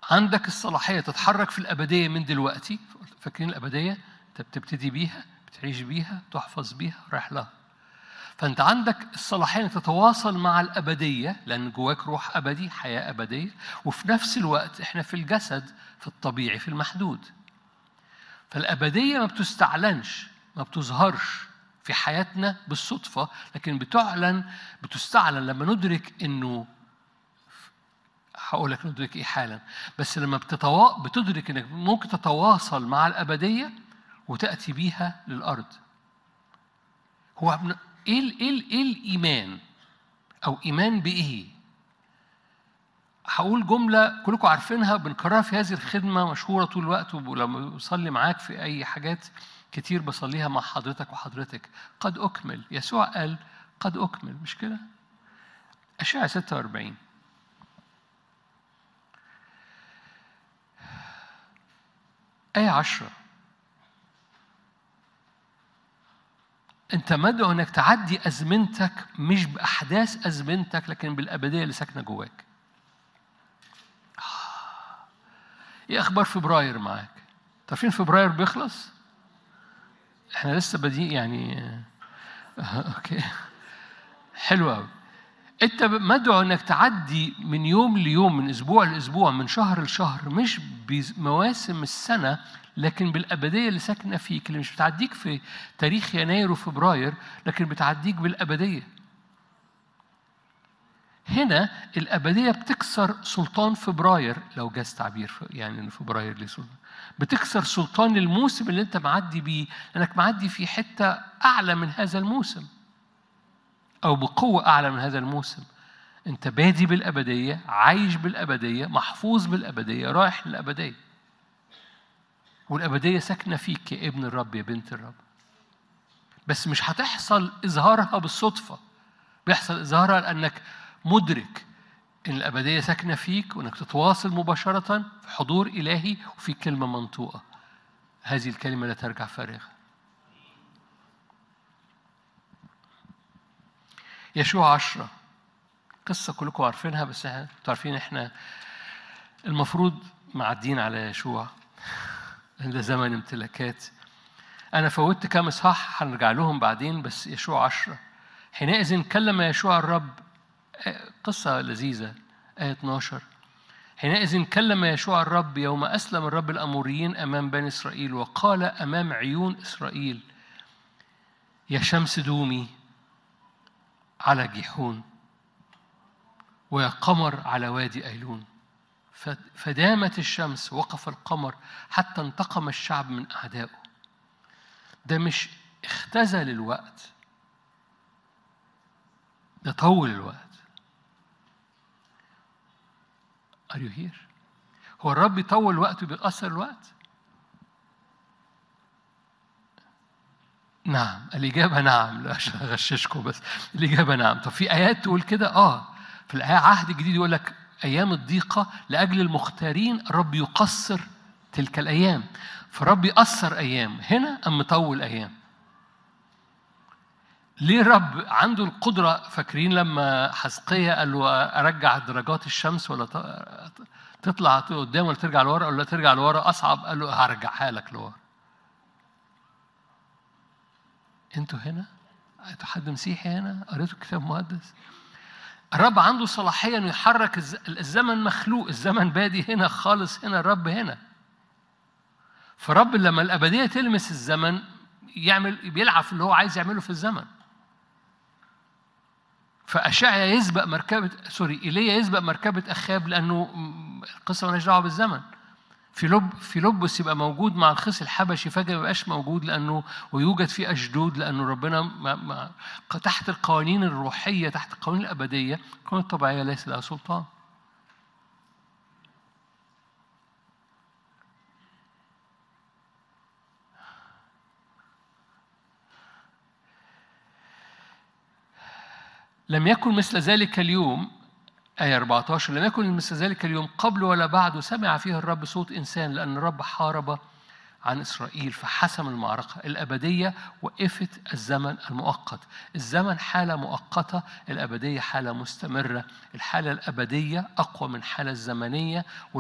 عندك الصلاحية تتحرك في الأبدية من دلوقتي فاكرين الأبدية أنت بتبتدي بيها بتعيش بيها تحفظ بيها رايح لها فأنت عندك الصلاحية أن تتواصل مع الأبدية لأن جواك روح أبدي حياة أبدية وفي نفس الوقت إحنا في الجسد في الطبيعي في المحدود فالأبدية ما بتستعلنش ما بتظهرش في حياتنا بالصدفة لكن بتعلن بتستعلن لما ندرك إنه هقول لك ندرك إيه حالا بس لما بتتوا... بتدرك إنك ممكن تتواصل مع الأبدية وتأتي بيها للأرض هو ابن- إيه ال- إيه ال- إيه الإيمان أو إيمان بإيه؟ هقول جملة كلكم عارفينها بنكررها في هذه الخدمة مشهورة طول الوقت ولما بصلي معاك في أي حاجات كتير بصليها مع حضرتك وحضرتك قد أكمل يسوع قال قد أكمل مش كده؟ أشعة 46 آية عشرة أنت مدعو إنك تعدي أزمنتك مش بأحداث أزمنتك لكن بالأبدية اللي ساكنة جواك. إيه أخبار فبراير معاك؟ عارفين فبراير بيخلص؟ إحنا لسه بادئين يعني آه، أوكي حلو أوي. أنت مدعو إنك تعدي من يوم ليوم من أسبوع لأسبوع من شهر لشهر مش بمواسم السنة لكن بالأبدية اللي ساكنة فيك اللي مش بتعديك في تاريخ يناير وفبراير لكن بتعديك بالأبدية. هنا الأبدية بتكسر سلطان فبراير لو جاز تعبير يعني إن فبراير ليه سلطان بتكسر سلطان الموسم اللي أنت معدي بيه لأنك معدي في حتة أعلى من هذا الموسم. أو بقوة أعلى من هذا الموسم أنت بادي بالأبدية عايش بالأبدية محفوظ بالأبدية رايح للأبدية والأبدية ساكنة فيك يا ابن الرب يا بنت الرب بس مش هتحصل إظهارها بالصدفة بيحصل إظهارها لأنك مدرك إن الأبدية ساكنة فيك وإنك تتواصل مباشرة في حضور إلهي وفي كلمة منطوقة هذه الكلمة لا ترجع فارغة يشوع عشرة قصة كلكم عارفينها بس احنا انتوا عارفين احنا المفروض معدين على يشوع ده زمن امتلاكات أنا فوتت كام إصحاح هنرجع لهم بعدين بس يشوع عشرة حينئذ كلم يشوع الرب آه، قصة لذيذة آية 12 حينئذ كلم يشوع الرب يوم أسلم الرب الأموريين أمام بني إسرائيل وقال أمام عيون إسرائيل يا شمس دومي على جيحون ويا قمر على وادي أيلون ف- فدامت الشمس وقف القمر حتى انتقم الشعب من أعدائه ده مش اختزل الوقت ده طول الوقت Are you here؟ هو الرب يطول وقته بيقصر الوقت؟ نعم الإجابة نعم لا عشان أغششكم بس الإجابة نعم طب في آيات تقول كده آه في الآية عهد جديد يقول لك أيام الضيقة لأجل المختارين الرب يقصر تلك الأيام فالرب يقصر أيام هنا أم مطول أيام ليه الرب عنده القدرة فاكرين لما حزقية قال له أرجع درجات الشمس ولا ت- تطلع قدام ولا ترجع لورا ولا ترجع لورا أصعب قال له هرجعها لك لورا انتوا هنا؟ انتوا حد مسيحي هنا؟ قريتوا الكتاب المقدس؟ الرب عنده صلاحية انه يحرك الز- الزمن مخلوق، الزمن بادي هنا خالص هنا الرب هنا. فرب لما الأبدية تلمس الزمن يعمل بيلعب في اللي هو عايز يعمله في الزمن. فأشعيا يسبق مركبة سوري إيليا يسبق مركبة أخاب لأنه م- القصة مالهاش دعوة بالزمن. في لب في لبس يبقى موجود مع الخص الحبشي فجأة ما يبقاش موجود لأنه ويوجد في أشدود لأنه ربنا ما ما تحت القوانين الروحية تحت القوانين الأبدية القوانين الطبيعية ليس لها سلطان لم يكن مثل ذلك اليوم آية 14 لم يكن مثل ذلك اليوم قبل ولا بعد سمع فيه الرب صوت إنسان لأن الرب حارب عن إسرائيل فحسم المعركة الأبدية وقفت الزمن المؤقت الزمن حالة مؤقتة الأبدية حالة مستمرة الحالة الأبدية أقوى من الحالة الزمنية